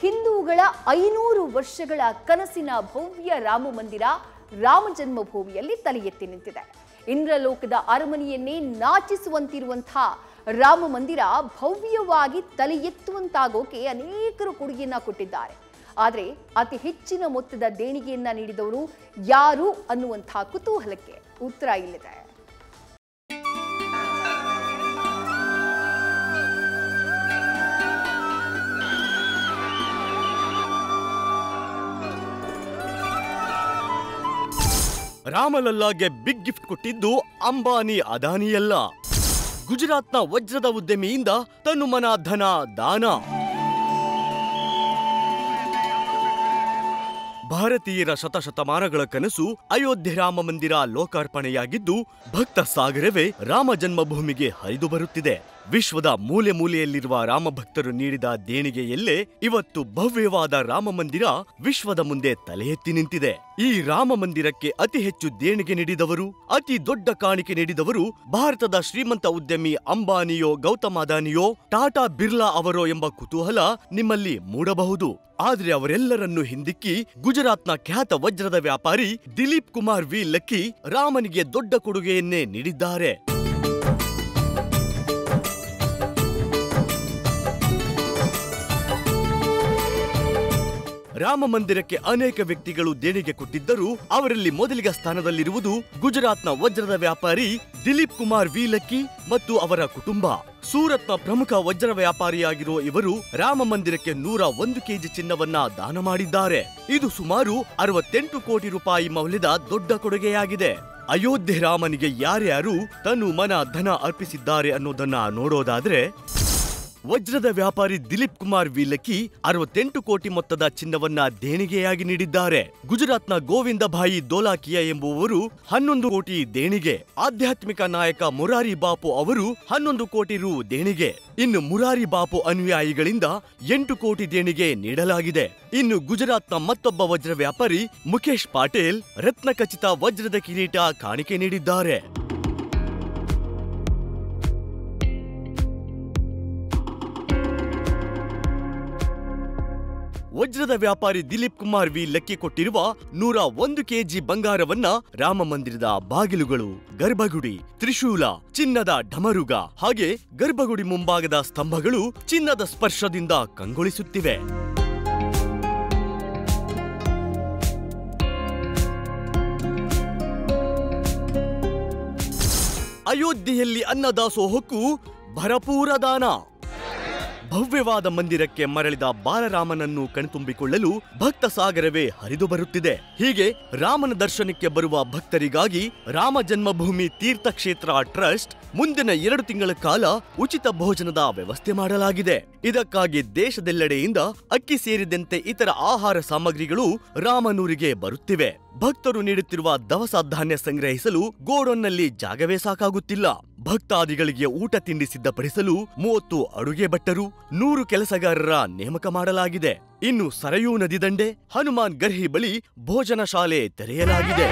ಹಿಂದೂಗಳ ಐನೂರು ವರ್ಷಗಳ ಕನಸಿನ ಭವ್ಯ ರಾಮ ಮಂದಿರ ರಾಮ ಜನ್ಮಭೂಮಿಯಲ್ಲಿ ತಲೆ ಎತ್ತಿ ನಿಂತಿದೆ ಇಂದ್ರಲೋಕದ ಅರಮನೆಯನ್ನೇ ನಾಚಿಸುವಂತಿರುವಂತಹ ರಾಮ ಮಂದಿರ ಭವ್ಯವಾಗಿ ತಲೆ ಎತ್ತುವಂತಾಗೋಕೆ ಅನೇಕರು ಕೊಡುಗೆಯನ್ನ ಕೊಟ್ಟಿದ್ದಾರೆ ಆದರೆ ಅತಿ ಹೆಚ್ಚಿನ ಮೊತ್ತದ ದೇಣಿಗೆಯನ್ನ ನೀಡಿದವರು ಯಾರು ಅನ್ನುವಂಥ ಕುತೂಹಲಕ್ಕೆ ಉತ್ತರ ಇಲ್ಲಿದೆ ರಾಮಲಲ್ಲಾಗೆ ಬಿಗ್ ಗಿಫ್ಟ್ ಕೊಟ್ಟಿದ್ದು ಅಂಬಾನಿ ಅದಾನಿಯಲ್ಲ ಗುಜರಾತ್ನ ವಜ್ರದ ಉದ್ಯಮಿಯಿಂದ ತನುಮನ ಧನ ದಾನ ಭಾರತೀಯರ ಶತಶತಮಾನಗಳ ಕನಸು ಅಯೋಧ್ಯೆ ರಾಮ ಮಂದಿರ ಲೋಕಾರ್ಪಣೆಯಾಗಿದ್ದು ಭಕ್ತ ಸಾಗರವೇ ರಾಮ ಜನ್ಮಭೂಮಿಗೆ ಹರಿದು ಬರುತ್ತಿದೆ ವಿಶ್ವದ ಮೂಲೆ ಮೂಲೆಯಲ್ಲಿರುವ ರಾಮ ಭಕ್ತರು ನೀಡಿದ ದೇಣಿಗೆಯಲ್ಲೇ ಇವತ್ತು ಭವ್ಯವಾದ ರಾಮ ಮಂದಿರ ವಿಶ್ವದ ಮುಂದೆ ತಲೆ ಎತ್ತಿ ನಿಂತಿದೆ ಈ ರಾಮ ಮಂದಿರಕ್ಕೆ ಅತಿ ಹೆಚ್ಚು ದೇಣಿಗೆ ನೀಡಿದವರು ಅತಿ ದೊಡ್ಡ ಕಾಣಿಕೆ ನೀಡಿದವರು ಭಾರತದ ಶ್ರೀಮಂತ ಉದ್ಯಮಿ ಅಂಬಾನಿಯೋ ಗೌತಮ್ ಅದಾನಿಯೋ ಟಾಟಾ ಬಿರ್ಲಾ ಅವರೋ ಎಂಬ ಕುತೂಹಲ ನಿಮ್ಮಲ್ಲಿ ಮೂಡಬಹುದು ಆದ್ರೆ ಅವರೆಲ್ಲರನ್ನು ಹಿಂದಿಕ್ಕಿ ಗುಜರಾತ್ನ ಖ್ಯಾತ ವಜ್ರದ ವ್ಯಾಪಾರಿ ದಿಲೀಪ್ ಕುಮಾರ್ ವಿ ಲಕ್ಕಿ ರಾಮನಿಗೆ ದೊಡ್ಡ ಕೊಡುಗೆಯನ್ನೇ ನೀಡಿದ್ದಾರೆ ರಾಮ ಮಂದಿರಕ್ಕೆ ಅನೇಕ ವ್ಯಕ್ತಿಗಳು ದೇಣಿಗೆ ಕೊಟ್ಟಿದ್ದರೂ ಅವರಲ್ಲಿ ಮೊದಲಿಗ ಸ್ಥಾನದಲ್ಲಿರುವುದು ಗುಜರಾತ್ನ ವಜ್ರದ ವ್ಯಾಪಾರಿ ದಿಲೀಪ್ ಕುಮಾರ್ ವಿ ಲಕ್ಕಿ ಮತ್ತು ಅವರ ಕುಟುಂಬ ಸೂರತ್ನ ಪ್ರಮುಖ ವಜ್ರ ವ್ಯಾಪಾರಿಯಾಗಿರುವ ಇವರು ರಾಮ ಮಂದಿರಕ್ಕೆ ನೂರ ಒಂದು ಕೆಜಿ ಚಿನ್ನವನ್ನ ದಾನ ಮಾಡಿದ್ದಾರೆ ಇದು ಸುಮಾರು ಅರವತ್ತೆಂಟು ಕೋಟಿ ರೂಪಾಯಿ ಮೌಲ್ಯದ ದೊಡ್ಡ ಕೊಡುಗೆಯಾಗಿದೆ ಅಯೋಧ್ಯೆ ರಾಮನಿಗೆ ಯಾರ್ಯಾರು ತನು ಮನ ಧನ ಅರ್ಪಿಸಿದ್ದಾರೆ ಅನ್ನೋದನ್ನ ನೋಡೋದಾದ್ರೆ ವಜ್ರದ ವ್ಯಾಪಾರಿ ದಿಲೀಪ್ ಕುಮಾರ್ ವಿಲಕ್ಕಿ ಅರವತ್ತೆಂಟು ಕೋಟಿ ಮೊತ್ತದ ಚಿನ್ನವನ್ನ ದೇಣಿಗೆಯಾಗಿ ನೀಡಿದ್ದಾರೆ ಗುಜರಾತ್ನ ಗೋವಿಂದ ಭಾಯಿ ದೋಲಾಕಿಯಾ ಎಂಬುವವರು ಹನ್ನೊಂದು ಕೋಟಿ ದೇಣಿಗೆ ಆಧ್ಯಾತ್ಮಿಕ ನಾಯಕ ಮುರಾರಿ ಬಾಪು ಅವರು ಹನ್ನೊಂದು ಕೋಟಿ ರು ದೇಣಿಗೆ ಇನ್ನು ಮುರಾರಿ ಬಾಪು ಅನುಯಾಯಿಗಳಿಂದ ಎಂಟು ಕೋಟಿ ದೇಣಿಗೆ ನೀಡಲಾಗಿದೆ ಇನ್ನು ಗುಜರಾತ್ನ ಮತ್ತೊಬ್ಬ ವಜ್ರ ವ್ಯಾಪಾರಿ ಮುಖೇಶ್ ಪಾಟೇಲ್ ರತ್ನಖಚಿತ ವಜ್ರದ ಕಿರೀಟ ಕಾಣಿಕೆ ನೀಡಿದ್ದಾರೆ ವಜ್ರದ ವ್ಯಾಪಾರಿ ದಿಲೀಪ್ ಕುಮಾರ್ ವಿ ಲೆಕ್ಕಿ ಕೊಟ್ಟಿರುವ ನೂರ ಒಂದು ಕೆಜಿ ಬಂಗಾರವನ್ನ ರಾಮ ಮಂದಿರದ ಬಾಗಿಲುಗಳು ಗರ್ಭಗುಡಿ ತ್ರಿಶೂಲ ಚಿನ್ನದ ಢಮರುಗ ಹಾಗೆ ಗರ್ಭಗುಡಿ ಮುಂಭಾಗದ ಸ್ತಂಭಗಳು ಚಿನ್ನದ ಸ್ಪರ್ಶದಿಂದ ಕಂಗೊಳಿಸುತ್ತಿವೆ ಅಯೋಧ್ಯೆಯಲ್ಲಿ ಅನ್ನದಾಸೋಹಕ್ಕೂ ಭರಪೂರ ದಾನ ಭವ್ಯವಾದ ಮಂದಿರಕ್ಕೆ ಮರಳಿದ ಬಾಲರಾಮನನ್ನು ಕಣ್ತುಂಬಿಕೊಳ್ಳಲು ಭಕ್ತ ಸಾಗರವೇ ಹರಿದು ಬರುತ್ತಿದೆ ಹೀಗೆ ರಾಮನ ದರ್ಶನಕ್ಕೆ ಬರುವ ಭಕ್ತರಿಗಾಗಿ ರಾಮ ಜನ್ಮಭೂಮಿ ತೀರ್ಥಕ್ಷೇತ್ರ ಟ್ರಸ್ಟ್ ಮುಂದಿನ ಎರಡು ತಿಂಗಳ ಕಾಲ ಉಚಿತ ಭೋಜನದ ವ್ಯವಸ್ಥೆ ಮಾಡಲಾಗಿದೆ ಇದಕ್ಕಾಗಿ ದೇಶದೆಲ್ಲೆಡೆಯಿಂದ ಅಕ್ಕಿ ಸೇರಿದಂತೆ ಇತರ ಆಹಾರ ಸಾಮಗ್ರಿಗಳು ರಾಮನೂರಿಗೆ ಬರುತ್ತಿವೆ ಭಕ್ತರು ನೀಡುತ್ತಿರುವ ದವಸ ಧಾನ್ಯ ಸಂಗ್ರಹಿಸಲು ಗೋಡೌನ್ನಲ್ಲಿ ಜಾಗವೇ ಸಾಕಾಗುತ್ತಿಲ್ಲ ಭಕ್ತಾದಿಗಳಿಗೆ ಊಟ ತಿಂಡಿ ಸಿದ್ಧಪಡಿಸಲು ಮೂವತ್ತು ಅಡುಗೆ ಭಟ್ಟರು ನೂರು ಕೆಲಸಗಾರರ ನೇಮಕ ಮಾಡಲಾಗಿದೆ ಇನ್ನು ಸರಯೂ ನದಿ ದಂಡೆ ಹನುಮಾನ್ ಗರ್ಹಿ ಬಳಿ ಭೋಜನ ಶಾಲೆ ತೆರೆಯಲಾಗಿದೆ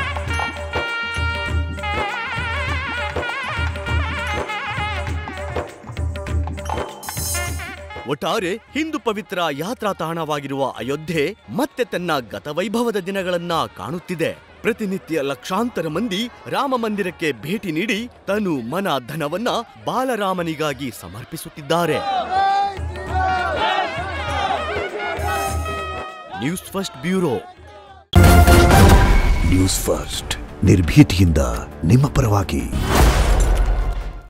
ಒಟ್ಟಾರೆ ಹಿಂದೂ ಪವಿತ್ರ ಯಾತ್ರಾ ತಾಣವಾಗಿರುವ ಅಯೋಧ್ಯೆ ಮತ್ತೆ ತನ್ನ ಗತವೈಭವದ ದಿನಗಳನ್ನ ಕಾಣುತ್ತಿದೆ ಪ್ರತಿನಿತ್ಯ ಲಕ್ಷಾಂತರ ಮಂದಿ ರಾಮ ಮಂದಿರಕ್ಕೆ ಭೇಟಿ ನೀಡಿ ತನು ಮನ ಧನವನ್ನ ಬಾಲರಾಮನಿಗಾಗಿ ಸಮರ್ಪಿಸುತ್ತಿದ್ದಾರೆ news first bureau news first ನಿರ್ಭೀತಿಯಿಂದ ನಿಮ್ಮ ಪರವಾಗಿ